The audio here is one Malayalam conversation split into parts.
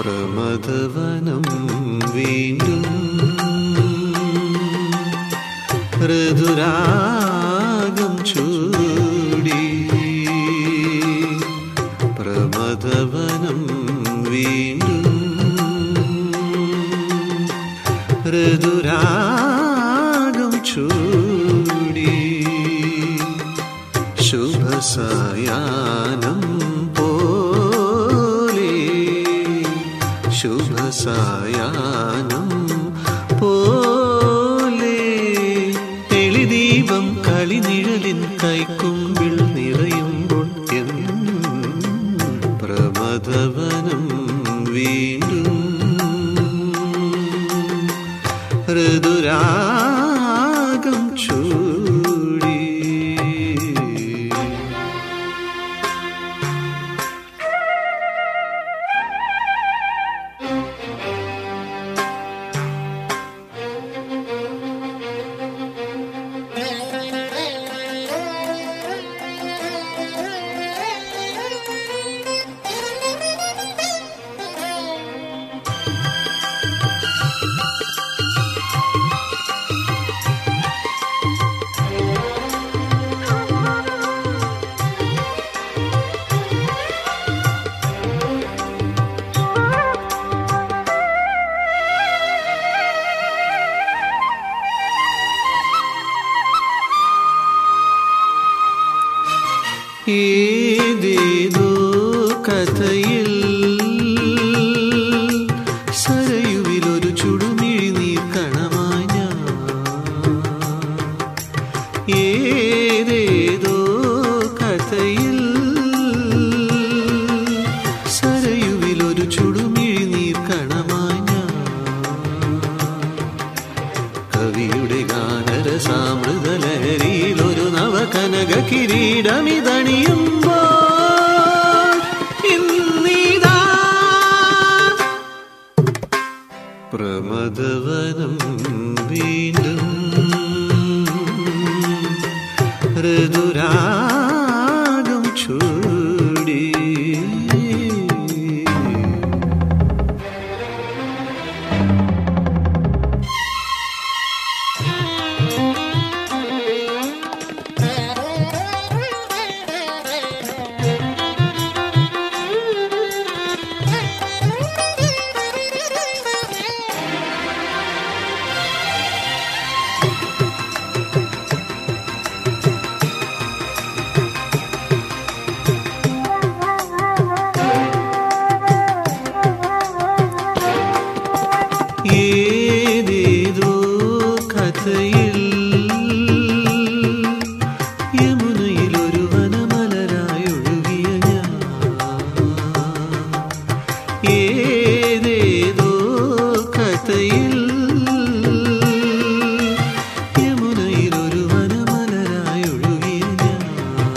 പ്രമദവനം വീണ്ടും ഋതുരാഗം ചൂടി പ്രമദവനം വീണ്ടും ഋതുരാഗം ചൂടി ശുഭസായാനം പോലെ ശുഭസായാനം പോലെ തെളിദീപം കളിനിഴലിൻ കൈക്കുമ്പിൾ നിറയുമ്പോൾ എൻ പ്രമദവനം വീണ്ടും ഋതുരാഗം ചൂടി ഏതേതോ കഥയിൽ സരയുവിലൊരു ചുടുമിഴി നീർക്കണമായി ഞാൻ ഏതേതോ കഥയിൽ സരയുവിലൊരു ചുടുമിഴി നീർക്കണമായി ഞാൻ കവിയുടെ ഗാനരസാമൃത ലഹരിയിൽ ഒരു നവകനക കിരീടമിതണിയുമ്പോൾ ഇന്നീതാ പ്രമദവനം വീണ്ടും ഋതുരാഗം ചൂടി ഏതേതോ കഥയിൽ യമുനയിലൊരു വനമലരായൊഴുകിയ ഞാൻ ഏതേതോ കഥയിൽ യമുനയിലൊരു വനമലരായൊഴുകിയ ഞാൻ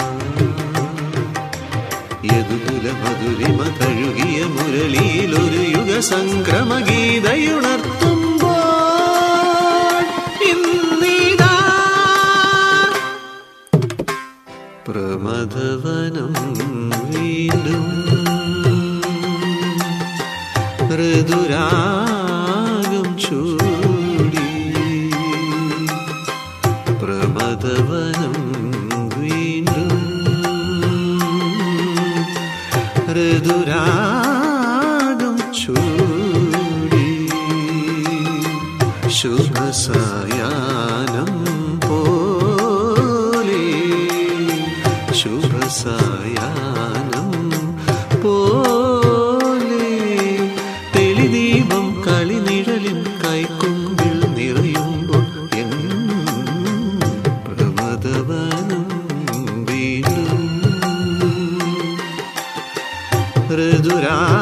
യദുകുല മധുരിമ തഴുകിയ മുരളിയിൽ ഒരു യുഗ സംക്രമ ഗീതയുണർത്തുമ്പോൾ ഇന്നീതാ പ്രമദവനം വീണ്ടും ഋതുരാഗം ചൂടി പ്രമദവനം വീണ്ടും ഋതുരാഗം ചൂടി ശുഭസായാനം പോലെ ശുഭസായാനം പോലെ തെളിദീപം കളിനിഴലിൻ കൈക്കുമ്പിൽ നിറയുമ്പോൾ എൻ പ്രമദവനം വീണ്ടും ഋതുരാ